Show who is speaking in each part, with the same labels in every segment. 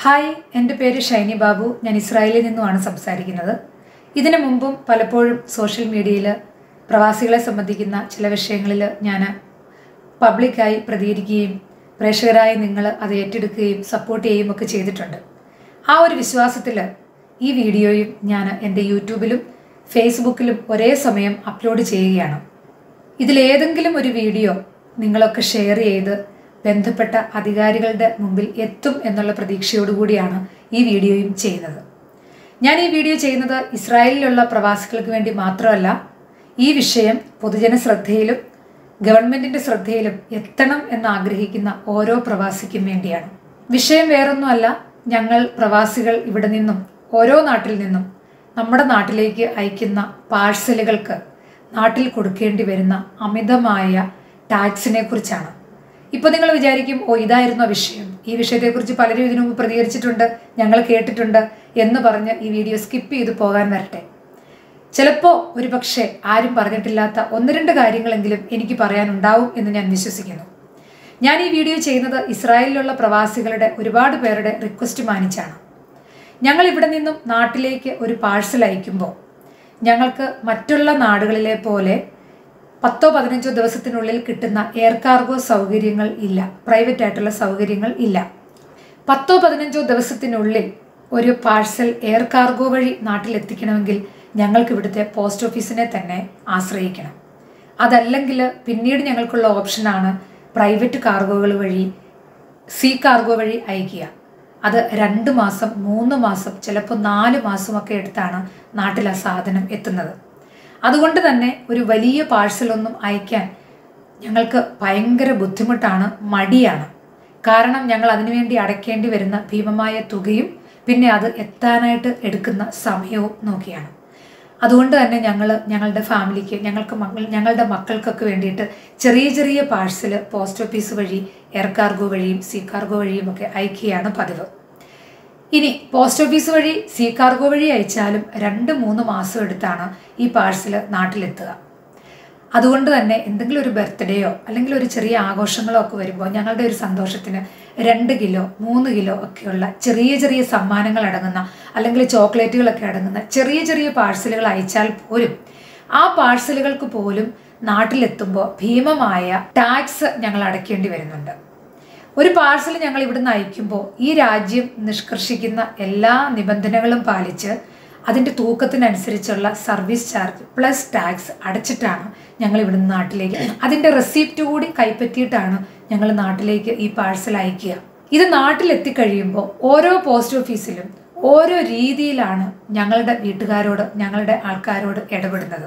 Speaker 1: hi എൻ്റെ പേര് ഷൈനി ബാബു ഞാൻ ഇസ്രായേലിൽ നിന്നുമാണ് സംസാരിക്കുന്നത് ഇതിനു മുമ്പും പലപ്പോഴും സോഷ്യൽ മീഡിയയിൽ പ്രവാസികളെ സംബന്ധിക്കുന്ന ചില വിഷയങ്ങളിൽ ഞാൻ പബ്ലിക്കായി പ്രതികരിക്കുകയും പ്രേക്ഷകരായ നിങ്ങൾ അത് ഏറ്റെടുക്കുകയും സപ്പോർട്ട് ചെയ്യുകയും ഒക്കെ ചെയ്തിട്ടുണ്ട് ആ ഒരു വിശ്വാസത്തിൽ ഈ വീഡിയോയും ഞാൻ എൻ്റെ യൂട്യൂബിലും ഫേസ്ബുക്കിലും ഒരേ സമയം അപ്ലോഡ് ചെയ്യുകയാണ് ഇതിലേതെങ്കിലും ഒരു വീഡിയോ നിങ്ങളൊക്കെ ഷെയർ ചെയ്ത് ബന്ധപ്പെട്ട അധികാരികളുടെ മുമ്പിൽ എത്തും എന്നുള്ള പ്രതീക്ഷയോടുകൂടിയാണ് ഈ വീഡിയോയും ചെയ്യുന്നത് ഞാൻ ഈ വീഡിയോ ചെയ്യുന്നത് ഇസ്രായേലിലുള്ള പ്രവാസികൾക്ക് വേണ്ടി മാത്രമല്ല ഈ വിഷയം പൊതുജന ശ്രദ്ധയിലും ഗവൺമെന്റിന്റെ ശ്രദ്ധയിലും എത്തണം എന്ന് ആഗ്രഹിക്കുന്ന ഓരോ പ്രവാസിക്കും വേണ്ടിയാണ് വിഷയം വേറൊന്നുമല്ല ഞങ്ങൾ പ്രവാസികൾ ഇവിടെ നിന്നും ഓരോ നാട്ടിൽ നിന്നും നമ്മുടെ നാട്ടിലേക്ക് അയക്കുന്ന പാഴ്സലുകൾക്ക് നാട്ടിൽ കൊടുക്കേണ്ടി വരുന്ന അമിതമായ ടാക്സിനെ കുറിച്ചാണ് ഇപ്പോൾ നിങ്ങൾ വിചാരിക്കും ഓ ഇതായിരുന്നു ആ വിഷയം ഈ വിഷയത്തെക്കുറിച്ച് പലരും ഇതിനു മുമ്പ് പ്രതികരിച്ചിട്ടുണ്ട് ഞങ്ങൾ കേട്ടിട്ടുണ്ട് എന്ന് പറഞ്ഞ് ഈ വീഡിയോ സ്കിപ്പ് ചെയ്ത് പോകാൻ വരട്ടെ ചിലപ്പോൾ ഒരു പക്ഷേ ആരും പറഞ്ഞിട്ടില്ലാത്ത ഒന്ന് രണ്ട് കാര്യങ്ങളെങ്കിലും എനിക്ക് പറയാനുണ്ടാവും എന്ന് ഞാൻ വിശ്വസിക്കുന്നു ഞാൻ ഈ വീഡിയോ ചെയ്യുന്നത് ഇസ്രായേലിലുള്ള പ്രവാസികളുടെ ഒരുപാട് പേരുടെ റിക്വസ്റ്റ് മാനിച്ചാണ് ഞങ്ങൾ ഇവിടെ നിന്നും നാട്ടിലേക്ക് ഒരു പാഴ്സൽ അയക്കുമ്പോൾ ഞങ്ങൾക്ക് മറ്റുള്ള നാടുകളിലെ പോലെ പത്തോ പതിനഞ്ചോ ദിവസത്തിനുള്ളിൽ കിട്ടുന്ന എയർ കാർഗോ സൗകര്യങ്ങൾ ഇല്ല പ്രൈവറ്റ് ആയിട്ടുള്ള സൗകര്യങ്ങൾ ഇല്ല പത്തോ പതിനഞ്ചോ ദിവസത്തിനുള്ളിൽ ഒരു പാഴ്സൽ എയർ കാർഗോ വഴി നാട്ടിലെത്തിക്കണമെങ്കിൽ ഞങ്ങൾക്ക് ഇവിടുത്തെ പോസ്റ്റ് ഓഫീസിനെ തന്നെ ആശ്രയിക്കണം അതല്ലെങ്കിൽ പിന്നീട് ഞങ്ങൾക്കുള്ള ഓപ്ഷനാണ് പ്രൈവറ്റ് കാർഗോകൾ വഴി സീ കാർഗോ വഴി അയക്കുക അത് രണ്ട് മാസം മൂന്ന് മാസം ചിലപ്പോൾ നാല് മാസമൊക്കെ എടുത്താണ് നാട്ടിൽ ആ സാധനം എത്തുന്നത് അതുകൊണ്ട് തന്നെ ഒരു വലിയ പാഴ്സലൊന്നും അയക്കാൻ ഞങ്ങൾക്ക് ഭയങ്കര ബുദ്ധിമുട്ടാണ് മടിയാണ് കാരണം ഞങ്ങൾ അതിനുവേണ്ടി അടയ്ക്കേണ്ടി വരുന്ന ഭീമമായ തുകയും പിന്നെ അത് എത്താനായിട്ട് എടുക്കുന്ന സമയവും നോക്കിയാണ് അതുകൊണ്ട് തന്നെ ഞങ്ങൾ ഞങ്ങളുടെ ഫാമിലിക്ക് ഞങ്ങൾക്ക് മക്കൾ ഞങ്ങളുടെ മക്കൾക്കൊക്കെ വേണ്ടിയിട്ട് ചെറിയ ചെറിയ പാഴ്സൽ പോസ്റ്റ് ഓഫീസ് വഴി എയർ കാർഗോ വഴിയും സീ കാർഗോ വഴിയും ഒക്കെ അയക്കുകയാണ് പതിവ് ഇനി പോസ്റ്റ് ഓഫീസ് വഴി സീ കാർഗോ വഴി അയച്ചാലും രണ്ട് മൂന്ന് മാസം എടുത്താണ് ഈ പാഴ്സൽ നാട്ടിലെത്തുക അതുകൊണ്ട് തന്നെ എന്തെങ്കിലും ഒരു ബർത്ത്ഡേയോ അല്ലെങ്കിൽ ഒരു ചെറിയ ആഘോഷങ്ങളോ ഒക്കെ വരുമ്പോൾ ഞങ്ങളുടെ ഒരു സന്തോഷത്തിന് രണ്ട് കിലോ മൂന്ന് കിലോ ഒക്കെയുള്ള ചെറിയ ചെറിയ സമ്മാനങ്ങൾ അടങ്ങുന്ന അല്ലെങ്കിൽ ചോക്ലേറ്റുകളൊക്കെ അടങ്ങുന്ന ചെറിയ ചെറിയ പാഴ്സലുകൾ അയച്ചാൽ പോലും ആ പാഴ്സലുകൾക്ക് പോലും നാട്ടിലെത്തുമ്പോൾ ഭീമമായ ടാക്സ് ഞങ്ങൾ അടയ്ക്കേണ്ടി വരുന്നുണ്ട് ഒരു പാഴ്സൽ ഞങ്ങൾ ഇവിടുന്ന് അയക്കുമ്പോൾ ഈ രാജ്യം നിഷ്കർഷിക്കുന്ന എല്ലാ നിബന്ധനകളും പാലിച്ച് അതിൻ്റെ തൂക്കത്തിനനുസരിച്ചുള്ള സർവീസ് ചാർജ് പ്ലസ് ടാക്സ് അടച്ചിട്ടാണ് ഞങ്ങൾ ഇവിടുന്ന് നാട്ടിലേക്ക് അതിൻ്റെ റെസിപ്റ്റ് കൂടി കൈപ്പറ്റിയിട്ടാണ് ഞങ്ങൾ നാട്ടിലേക്ക് ഈ പാഴ്സൽ അയക്കുക ഇത് നാട്ടിലെത്തിക്കഴിയുമ്പോൾ ഓരോ പോസ്റ്റ് ഓഫീസിലും ഓരോ രീതിയിലാണ് ഞങ്ങളുടെ വീട്ടുകാരോട് ഞങ്ങളുടെ ആൾക്കാരോട് ഇടപെടുന്നത്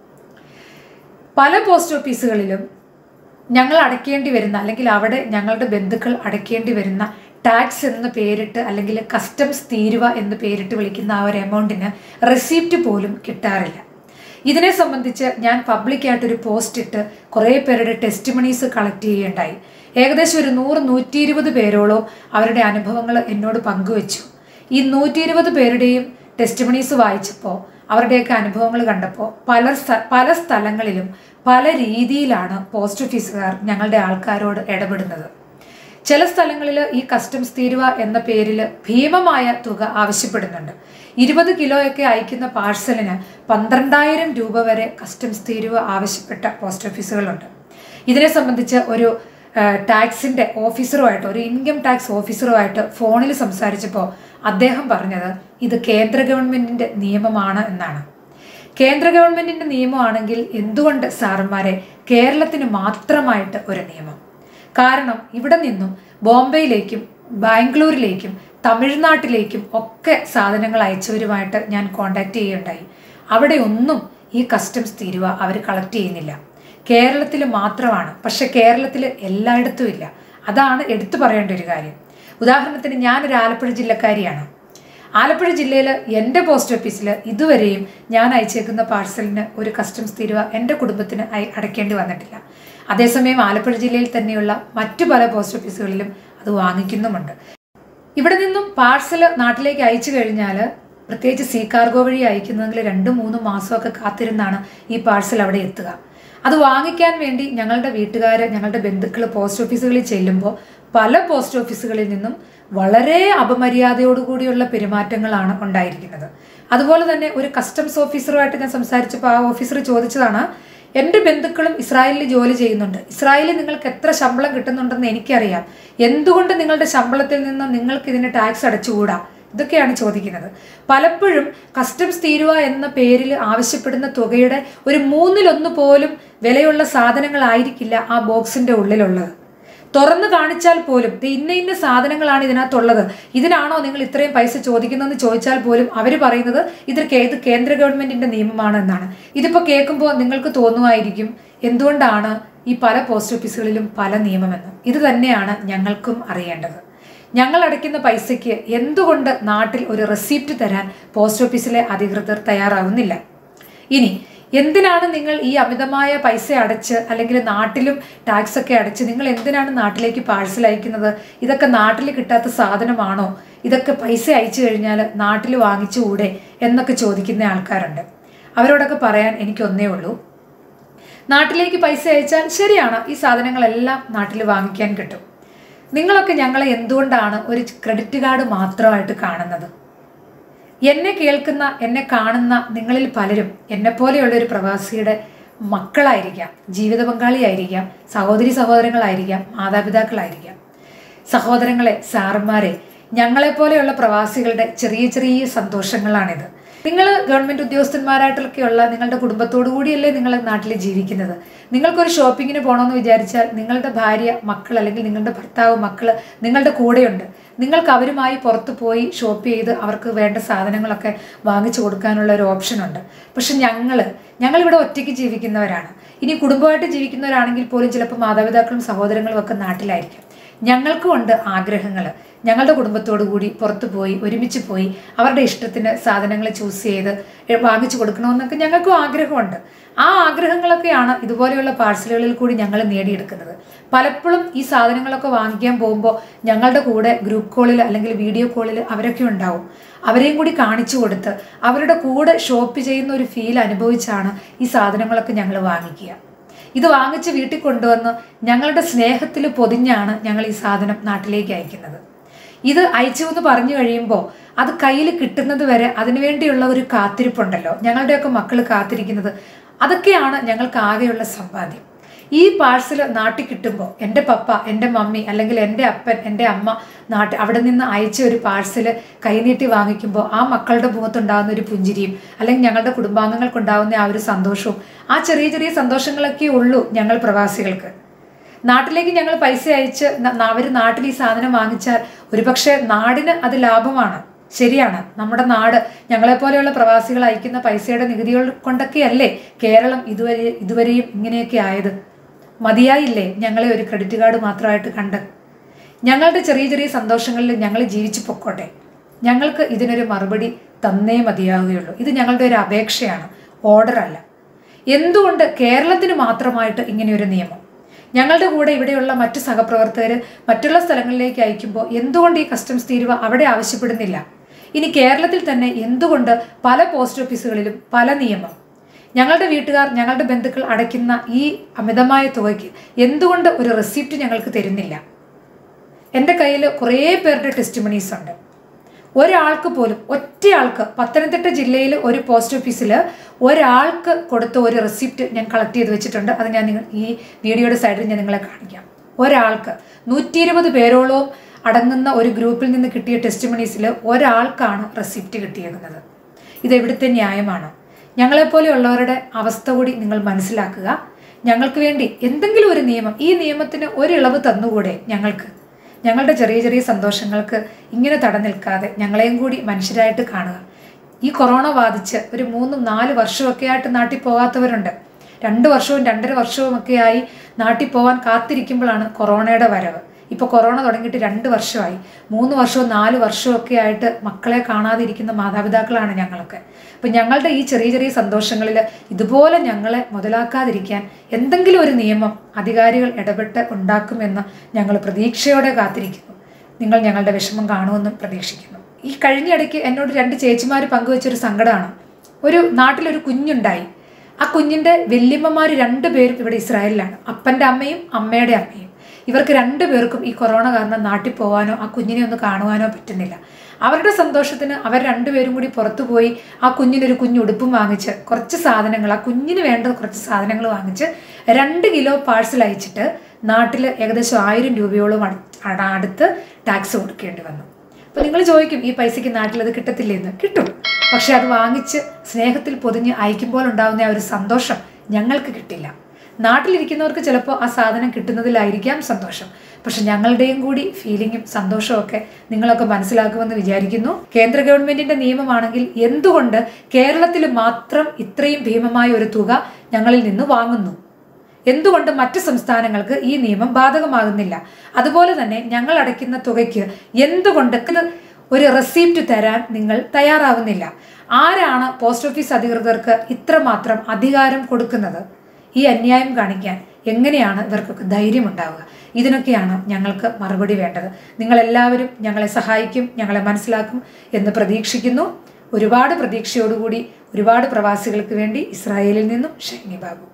Speaker 1: പല പോസ്റ്റ് ഓഫീസുകളിലും ഞങ്ങൾ അടയ്ക്കേണ്ടി വരുന്ന അല്ലെങ്കിൽ അവിടെ ഞങ്ങളുടെ ബന്ധുക്കൾ അടയ്ക്കേണ്ടി വരുന്ന ടാക്സ് എന്ന് പേരിട്ട് അല്ലെങ്കിൽ കസ്റ്റംസ് തീരുവ എന്ന് പേരിട്ട് വിളിക്കുന്ന ആ ഒരു എമൗണ്ടിന് റെസിപ്റ്റ് പോലും കിട്ടാറില്ല ഇതിനെ സംബന്ധിച്ച് ഞാൻ പബ്ലിക്കായിട്ടൊരു പോസ്റ്റ് ഇട്ട് കുറേ പേരുടെ ടെസ്റ്റിമണീസ് കളക്ട് ചെയ്യുകയുണ്ടായി ഏകദേശം ഒരു നൂറ് നൂറ്റി ഇരുപത് പേരോളം അവരുടെ അനുഭവങ്ങൾ എന്നോട് പങ്കുവച്ചു ഈ നൂറ്റി ഇരുപത് പേരുടെയും ടെസ്റ്റിമണീസ് വായിച്ചപ്പോൾ അവരുടെയൊക്കെ അനുഭവങ്ങൾ കണ്ടപ്പോൾ പല പല സ്ഥലങ്ങളിലും പല രീതിയിലാണ് പോസ്റ്റ് ഓഫീസുകാർ ഞങ്ങളുടെ ആൾക്കാരോട് ഇടപെടുന്നത് ചില സ്ഥലങ്ങളിൽ ഈ കസ്റ്റംസ് തീരുവ എന്ന പേരിൽ ഭീമമായ തുക ആവശ്യപ്പെടുന്നുണ്ട് ഇരുപത് കിലോയൊക്കെ അയക്കുന്ന പാഴ്സലിന് പന്ത്രണ്ടായിരം രൂപ വരെ കസ്റ്റംസ് തീരുവ ആവശ്യപ്പെട്ട പോസ്റ്റ് ഓഫീസുകളുണ്ട് ഇതിനെ സംബന്ധിച്ച് ഒരു ടാക്സിൻ്റെ ഓഫീസറുമായിട്ട് ഒരു ഇൻകം ടാക്സ് ഓഫീസറുമായിട്ട് ഫോണിൽ സംസാരിച്ചപ്പോൾ അദ്ദേഹം പറഞ്ഞത് ഇത് കേന്ദ്ര ഗവൺമെൻറ്റിൻ്റെ നിയമമാണ് എന്നാണ് കേന്ദ്ര ഗവൺമെൻറ്റിൻ്റെ നിയമമാണെങ്കിൽ എന്തുകൊണ്ട് സാറന്മാരെ കേരളത്തിന് മാത്രമായിട്ട് ഒരു നിയമം കാരണം ഇവിടെ നിന്നും ബോംബെയിലേക്കും ബാംഗ്ലൂരിലേക്കും തമിഴ്നാട്ടിലേക്കും ഒക്കെ സാധനങ്ങൾ അയച്ചവരുമായിട്ട് ഞാൻ കോണ്ടാക്ട് ചെയ്യുകയുണ്ടായി അവിടെ ഒന്നും ഈ കസ്റ്റംസ് തീരുവ അവർ കളക്ട് ചെയ്യുന്നില്ല കേരളത്തിൽ മാത്രമാണ് പക്ഷെ കേരളത്തിൽ എല്ലായിടത്തും ഇല്ല അതാണ് എടുത്തു പറയേണ്ട ഒരു കാര്യം ഉദാഹരണത്തിന് ഞാനൊരു ആലപ്പുഴ ജില്ലക്കാരിയാണ് ആലപ്പുഴ ജില്ലയിൽ എൻ്റെ പോസ്റ്റ് ഓഫീസിൽ ഇതുവരെയും ഞാൻ അയച്ചേക്കുന്ന പാഴ്സലിന് ഒരു കസ്റ്റംസ് തീരുവ എൻ്റെ കുടുംബത്തിന് അടയ്ക്കേണ്ടി വന്നിട്ടില്ല അതേസമയം ആലപ്പുഴ ജില്ലയിൽ തന്നെയുള്ള മറ്റു പല പോസ്റ്റ് ഓഫീസുകളിലും അത് വാങ്ങിക്കുന്നുമുണ്ട് ഇവിടെ നിന്നും പാഴ്സൽ നാട്ടിലേക്ക് അയച്ചു കഴിഞ്ഞാൽ പ്രത്യേകിച്ച് സീ കാർഗോ വഴി അയക്കുന്നതെങ്കിൽ രണ്ടും മൂന്നും മാസമൊക്കെ കാത്തിരുന്നാണ് ഈ പാഴ്സൽ അവിടെ എത്തുക അത് വാങ്ങിക്കാൻ വേണ്ടി ഞങ്ങളുടെ വീട്ടുകാർ ഞങ്ങളുടെ ബന്ധുക്കൾ പോസ്റ്റ് ഓഫീസുകളിൽ ചെല്ലുമ്പോൾ പല പോസ്റ്റ് ഓഫീസുകളിൽ നിന്നും വളരെ അപമര്യാദയോടുകൂടിയുള്ള പെരുമാറ്റങ്ങളാണ് ഉണ്ടായിരിക്കുന്നത് അതുപോലെ തന്നെ ഒരു കസ്റ്റംസ് ഓഫീസറുമായിട്ട് ഞാൻ സംസാരിച്ചപ്പോൾ ആ ഓഫീസർ ചോദിച്ചതാണ് എൻ്റെ ബന്ധുക്കളും ഇസ്രായേലിൽ ജോലി ചെയ്യുന്നുണ്ട് ഇസ്രായേലിൽ നിങ്ങൾക്ക് എത്ര ശമ്പളം കിട്ടുന്നുണ്ടെന്ന് എനിക്കറിയാം എന്തുകൊണ്ട് നിങ്ങളുടെ ശമ്പളത്തിൽ നിന്ന് നിങ്ങൾക്ക് ഇതിന് ടാക്സ് അടച്ചുകൂടാ ഇതൊക്കെയാണ് ചോദിക്കുന്നത് പലപ്പോഴും കസ്റ്റംസ് തീരുവ എന്ന പേരിൽ ആവശ്യപ്പെടുന്ന തുകയുടെ ഒരു മൂന്നിലൊന്ന് പോലും വിലയുള്ള സാധനങ്ങളായിരിക്കില്ല ആ ബോക്സിന്റെ ഉള്ളിലുള്ളത് തുറന്നു കാണിച്ചാൽ പോലും ദേ ഇന്ന ഇന്ന സാധനങ്ങളാണ് ഇതിനകത്തുള്ളത് ഇതിനാണോ നിങ്ങൾ ഇത്രയും പൈസ ചോദിക്കുന്നതെന്ന് ചോദിച്ചാൽ പോലും അവർ പറയുന്നത് ഇത് കേ- ഇത് കേന്ദ്ര ഗവൺമെന്റിന്റെ നിയമമാണ് എന്നാണ് ഇതിപ്പോൾ കേൾക്കുമ്പോൾ നിങ്ങൾക്ക് തോന്നുമായിരിക്കും എന്തുകൊണ്ടാണ് ഈ പല പോസ്റ്റ് ഓഫീസുകളിലും പല നിയമമെന്ന് ഇത് തന്നെയാണ് ഞങ്ങൾക്കും അറിയേണ്ടത് ഞങ്ങൾ അടയ്ക്കുന്ന പൈസയ്ക്ക് എന്തുകൊണ്ട് നാട്ടിൽ ഒരു റെസിപ്റ്റ് തരാൻ പോസ്റ്റ് ഓഫീസിലെ അധികൃതർ തയ്യാറാവുന്നില്ല ഇനി എന്തിനാണ് നിങ്ങൾ ഈ അമിതമായ പൈസ അടച്ച് അല്ലെങ്കിൽ നാട്ടിലും ടാക്സ് ഒക്കെ അടച്ച് നിങ്ങൾ എന്തിനാണ് നാട്ടിലേക്ക് പാഴ്സൽ അയക്കുന്നത് ഇതൊക്കെ നാട്ടിൽ കിട്ടാത്ത സാധനമാണോ ഇതൊക്കെ പൈസ അയച്ചു കഴിഞ്ഞാൽ നാട്ടിൽ വാങ്ങിച്ചുകൂടെ എന്നൊക്കെ ചോദിക്കുന്ന ആൾക്കാരുണ്ട് അവരോടൊക്കെ പറയാൻ എനിക്കൊന്നേ ഉള്ളൂ നാട്ടിലേക്ക് പൈസ അയച്ചാൽ ശരിയാണ് ഈ സാധനങ്ങളെല്ലാം നാട്ടിൽ വാങ്ങിക്കാൻ കിട്ടും നിങ്ങളൊക്കെ ഞങ്ങളെ എന്തുകൊണ്ടാണ് ഒരു ക്രെഡിറ്റ് കാർഡ് മാത്രമായിട്ട് കാണുന്നത് എന്നെ കേൾക്കുന്ന എന്നെ കാണുന്ന നിങ്ങളിൽ പലരും എന്നെപ്പോലെയുള്ള ഒരു പ്രവാസിയുടെ മക്കളായിരിക്കാം ജീവിത പങ്കാളിയായിരിക്കാം സഹോദരി സഹോദരങ്ങളായിരിക്കാം മാതാപിതാക്കളായിരിക്കാം സഹോദരങ്ങളെ സാറന്മാരെ ഞങ്ങളെപ്പോലെയുള്ള പ്രവാസികളുടെ ചെറിയ ചെറിയ സന്തോഷങ്ങളാണിത് നിങ്ങൾ ഗവൺമെന്റ് ഉദ്യോഗസ്ഥന്മാരായിട്ടൊക്കെയുള്ള നിങ്ങളുടെ കുടുംബത്തോടു കൂടിയല്ലേ നിങ്ങൾ നാട്ടിൽ ജീവിക്കുന്നത് നിങ്ങൾക്കൊരു ഷോപ്പിങ്ങിന് പോകണമെന്ന് വിചാരിച്ചാൽ നിങ്ങളുടെ ഭാര്യ മക്കൾ അല്ലെങ്കിൽ നിങ്ങളുടെ ഭർത്താവ് മക്കൾ നിങ്ങളുടെ കൂടെയുണ്ട് നിങ്ങൾക്ക് അവരുമായി പുറത്ത് പോയി ഷോപ്പ് ചെയ്ത് അവർക്ക് വേണ്ട സാധനങ്ങളൊക്കെ വാങ്ങിച്ചു കൊടുക്കാനുള്ള ഒരു ഓപ്ഷൻ ഉണ്ട് പക്ഷെ ഞങ്ങൾ ഞങ്ങളിവിടെ ഒറ്റയ്ക്ക് ജീവിക്കുന്നവരാണ് ഇനി കുടുംബമായിട്ട് ജീവിക്കുന്നവരാണെങ്കിൽ പോലും ചിലപ്പോൾ മാതാപിതാക്കളും സഹോദരങ്ങളും ഒക്കെ നാട്ടിലായിരിക്കും ഞങ്ങൾക്കും ഉണ്ട് ആഗ്രഹങ്ങൾ ഞങ്ങളുടെ കുടുംബത്തോടു കൂടി പുറത്തു പോയി ഒരുമിച്ച് പോയി അവരുടെ ഇഷ്ടത്തിന് സാധനങ്ങൾ ചൂസ് ചെയ്ത് എ- വാങ്ങിച്ചു കൊടുക്കണമെന്നൊക്കെ ഞങ്ങൾക്കും ആഗ്രഹമുണ്ട് ആ ആഗ്രഹങ്ങളൊക്കെയാണ് ഇതുപോലെയുള്ള പാഴ്സലുകളിൽ കൂടി ഞങ്ങൾ നേടിയെടുക്കുന്നത് പലപ്പോഴും ഈ സാധനങ്ങളൊക്കെ വാങ്ങിക്കാൻ പോകുമ്പോൾ ഞങ്ങളുടെ കൂടെ ഗ്രൂപ്പ് കോളിൽ അല്ലെങ്കിൽ വീഡിയോ കോളിൽ അവരൊക്കെ ഉണ്ടാവും അവരെയും കൂടി കാണിച്ചു കൊടുത്ത് അവരുടെ കൂടെ ഷോപ്പ് ചെയ്യുന്ന ഒരു ഫീൽ അനുഭവിച്ചാണ് ഈ സാധനങ്ങളൊക്കെ ഞങ്ങൾ വാങ്ങിക്കുക ഇത് വാങ്ങിച്ച് വീട്ടിൽ കൊണ്ടുവന്ന് ഞങ്ങളുടെ സ്നേഹത്തിൽ പൊതിഞ്ഞാണ് ഞങ്ങൾ ഈ സാധനം നാട്ടിലേക്ക് അയക്കുന്നത് ഇത് അയച്ചു എന്ന് പറഞ്ഞു കഴിയുമ്പോൾ അത് കയ്യിൽ കിട്ടുന്നത് വരെ അതിനുവേണ്ടിയുള്ള ഒരു കാത്തിരിപ്പുണ്ടല്ലോ ഞങ്ങളുടെയൊക്കെ മക്കൾ കാത്തിരിക്കുന്നത് അതൊക്കെയാണ് ഞങ്ങൾക്ക് ആകെയുള്ള സമ്പാദ്യം ഈ പാഴ്സൽ നാട്ടിൽ കിട്ടുമ്പോൾ എൻ്റെ പപ്പ എൻ്റെ മമ്മി അല്ലെങ്കിൽ എൻ്റെ അപ്പൻ എൻ്റെ അമ്മ നാട്ടിൽ അവിടെ നിന്ന് അയച്ച ഒരു പാഴ്സൽ കൈനീട്ടി വാങ്ങിക്കുമ്പോൾ ആ മക്കളുടെ മുഖത്തുണ്ടാകുന്ന ഒരു പുഞ്ചിരിയും അല്ലെങ്കിൽ ഞങ്ങളുടെ കുടുംബാംഗങ്ങൾക്കുണ്ടാകുന്ന ആ ഒരു സന്തോഷവും ആ ചെറിയ ചെറിയ സന്തോഷങ്ങളൊക്കെ ഉള്ളൂ ഞങ്ങൾ പ്രവാസികൾക്ക് നാട്ടിലേക്ക് ഞങ്ങൾ പൈസ അയച്ച് അവർ നാട്ടിൽ ഈ സാധനം വാങ്ങിച്ചാൽ ഒരുപക്ഷെ നാടിന് അത് ലാഭമാണ് ശരിയാണ് നമ്മുടെ നാട് ഞങ്ങളെപ്പോലെയുള്ള പ്രവാസികൾ അയക്കുന്ന പൈസയുടെ നികുതികൾ കൊണ്ടൊക്കെയല്ലേ കേരളം ഇതുവരെ ഇതുവരെയും ഇങ്ങനെയൊക്കെ ആയത് മതിയായില്ലേ ഞങ്ങളെ ഒരു ക്രെഡിറ്റ് കാർഡ് മാത്രമായിട്ട് കണ്ട് ഞങ്ങളുടെ ചെറിയ ചെറിയ സന്തോഷങ്ങളിൽ ഞങ്ങൾ ജീവിച്ചു പൊക്കോട്ടെ ഞങ്ങൾക്ക് ഇതിനൊരു മറുപടി തന്നേ മതിയാവുകയുള്ളൂ ഇത് ഞങ്ങളുടെ ഒരു അപേക്ഷയാണ് ഓർഡർ അല്ല എന്തുകൊണ്ട് കേരളത്തിന് മാത്രമായിട്ട് ഇങ്ങനെയൊരു നിയമം ഞങ്ങളുടെ കൂടെ ഇവിടെയുള്ള മറ്റു സഹപ്രവർത്തകർ മറ്റുള്ള സ്ഥലങ്ങളിലേക്ക് അയക്കുമ്പോൾ എന്തുകൊണ്ട് ഈ കസ്റ്റംസ് തീരുവ അവിടെ ആവശ്യപ്പെടുന്നില്ല ഇനി കേരളത്തിൽ തന്നെ എന്തുകൊണ്ട് പല പോസ്റ്റ് ഓഫീസുകളിലും പല നിയമം ഞങ്ങളുടെ വീട്ടുകാർ ഞങ്ങളുടെ ബന്ധുക്കൾ അടയ്ക്കുന്ന ഈ അമിതമായ തുകയ്ക്ക് എന്തുകൊണ്ട് ഒരു റെസിപ്റ്റ് ഞങ്ങൾക്ക് തരുന്നില്ല എൻ്റെ കയ്യിൽ കുറേ പേരുടെ ടെസ്റ്റിമണീസ് ഉണ്ട് ഒരാൾക്ക് പോലും ഒറ്റയാൾക്ക് പത്തനംതിട്ട ജില്ലയിൽ ഒരു പോസ്റ്റ് ഓഫീസിൽ ഒരാൾക്ക് കൊടുത്ത ഒരു റെസിപ്റ്റ് ഞാൻ കളക്ട് ചെയ്ത് വെച്ചിട്ടുണ്ട് അത് ഞാൻ നിങ്ങൾ ഈ വീഡിയോയുടെ സൈഡിൽ ഞാൻ നിങ്ങളെ കാണിക്കാം ഒരാൾക്ക് നൂറ്റി ഇരുപത് പേരോളവും അടങ്ങുന്ന ഒരു ഗ്രൂപ്പിൽ നിന്ന് കിട്ടിയ ടെസ്റ്റിമണീസിൽ ഒരാൾക്കാണ് റെസിപ്റ്റ് കിട്ടിയേക്കുന്നത് ഇത് എവിടുത്തെ ന്യായമാണ് ഞങ്ങളെപ്പോലെയുള്ളവരുടെ അവസ്ഥ കൂടി നിങ്ങൾ മനസ്സിലാക്കുക ഞങ്ങൾക്ക് വേണ്ടി എന്തെങ്കിലും ഒരു നിയമം ഈ നിയമത്തിന് ഒരു ഇളവ് തന്നുകൂടെ ഞങ്ങൾക്ക് ഞങ്ങളുടെ ചെറിയ ചെറിയ സന്തോഷങ്ങൾക്ക് ഇങ്ങനെ തടനിൽക്കാതെ ഞങ്ങളെയും കൂടി മനുഷ്യരായിട്ട് കാണുക ഈ കൊറോണ ബാധിച്ച് ഒരു മൂന്നും നാല് വർഷമൊക്കെ ആയിട്ട് നാട്ടിൽ പോകാത്തവരുണ്ട് രണ്ട് വർഷവും രണ്ടര വർഷവും ഒക്കെ ആയി നാട്ടിൽ പോകാൻ കാത്തിരിക്കുമ്പോഴാണ് കൊറോണയുടെ വരവ് ഇപ്പോൾ കൊറോണ തുടങ്ങിയിട്ട് രണ്ട് വർഷമായി മൂന്ന് വർഷവും നാല് വർഷവും ഒക്കെ ആയിട്ട് മക്കളെ കാണാതിരിക്കുന്ന മാതാപിതാക്കളാണ് ഞങ്ങളൊക്കെ അപ്പം ഞങ്ങളുടെ ഈ ചെറിയ ചെറിയ സന്തോഷങ്ങളിൽ ഇതുപോലെ ഞങ്ങളെ മുതലാക്കാതിരിക്കാൻ എന്തെങ്കിലും ഒരു നിയമം അധികാരികൾ ഇടപെട്ട് ഉണ്ടാക്കുമെന്ന് ഞങ്ങൾ പ്രതീക്ഷയോടെ കാത്തിരിക്കുന്നു നിങ്ങൾ ഞങ്ങളുടെ വിഷമം കാണുമെന്നും പ്രതീക്ഷിക്കുന്നു ഈ കഴിഞ്ഞ ഇടയ്ക്ക് എന്നോട് രണ്ട് ചേച്ചിമാർ പങ്കുവച്ചൊരു സങ്കടമാണ് ഒരു നാട്ടിലൊരു കുഞ്ഞുണ്ടായി ആ കുഞ്ഞിൻ്റെ വല്യമ്മമാർ രണ്ടുപേരും ഇവിടെ ഇസ്രായേലിലാണ് അപ്പൻ്റെ അമ്മയും അമ്മയുടെ അമ്മയും ഇവർക്ക് രണ്ടുപേർക്കും ഈ കൊറോണ കാരണം നാട്ടിൽ പോകാനോ ആ കുഞ്ഞിനെ ഒന്ന് കാണുവാനോ പറ്റുന്നില്ല അവരുടെ സന്തോഷത്തിന് അവർ രണ്ടുപേരും കൂടി പുറത്തു പോയി ആ കുഞ്ഞിനൊരു കുഞ്ഞുടുപ്പും വാങ്ങിച്ച് കുറച്ച് സാധനങ്ങൾ ആ കുഞ്ഞിന് വേണ്ട കുറച്ച് സാധനങ്ങൾ വാങ്ങിച്ച് രണ്ട് കിലോ പാഴ്സൽ അയച്ചിട്ട് നാട്ടിൽ ഏകദേശം ആയിരം രൂപയോളം അടു- അട- അടുത്ത് ടാക്സ് കൊടുക്കേണ്ടി വന്നു അപ്പോൾ നിങ്ങൾ ചോദിക്കും ഈ പൈസയ്ക്ക് നാട്ടിൽ അത് കിട്ടത്തില്ലേ എന്ന് കിട്ടും പക്ഷെ അത് വാങ്ങിച്ച് സ്നേഹത്തിൽ പൊതിഞ്ഞ് അയക്കുമ്പോൾ ഉണ്ടാകുന്ന ആ ഒരു സന്തോഷം ഞങ്ങൾക്ക് കിട്ടില്ല നാട്ടിലിരിക്കുന്നവർക്ക് ചിലപ്പോൾ ആ സാധനം കിട്ടുന്നതിലായിരിക്കാം സന്തോഷം പക്ഷെ ഞങ്ങളുടെയും കൂടി ഫീലിങ്ങും സന്തോഷവും ഒക്കെ നിങ്ങളൊക്കെ മനസ്സിലാക്കുമെന്ന് വിചാരിക്കുന്നു കേന്ദ്ര ഗവൺമെന്റിന്റെ നിയമമാണെങ്കിൽ എന്തുകൊണ്ട് കേരളത്തിൽ മാത്രം ഇത്രയും ഭീമമായ ഒരു തുക ഞങ്ങളിൽ നിന്ന് വാങ്ങുന്നു എന്തുകൊണ്ട് മറ്റ് സംസ്ഥാനങ്ങൾക്ക് ഈ നിയമം ബാധകമാകുന്നില്ല അതുപോലെ തന്നെ ഞങ്ങൾ അടയ്ക്കുന്ന തുകയ്ക്ക് എന്തുകൊണ്ട് ഇത് ഒരു റെസീപ്റ്റ് തരാൻ നിങ്ങൾ തയ്യാറാവുന്നില്ല ആരാണ് പോസ്റ്റ് ഓഫീസ് അധികൃതർക്ക് ഇത്രമാത്രം അധികാരം കൊടുക്കുന്നത് ഈ അന്യായം കാണിക്കാൻ എങ്ങനെയാണ് ഇവർക്കൊക്കെ ധൈര്യം ഉണ്ടാവുക ഇതിനൊക്കെയാണ് ഞങ്ങൾക്ക് മറുപടി വേണ്ടത് നിങ്ങളെല്ലാവരും ഞങ്ങളെ സഹായിക്കും ഞങ്ങളെ മനസ്സിലാക്കും എന്ന് പ്രതീക്ഷിക്കുന്നു ഒരുപാട് പ്രതീക്ഷയോടുകൂടി ഒരുപാട് പ്രവാസികൾക്ക് വേണ്ടി ഇസ്രായേലിൽ നിന്നും ഷൈനി ബാബു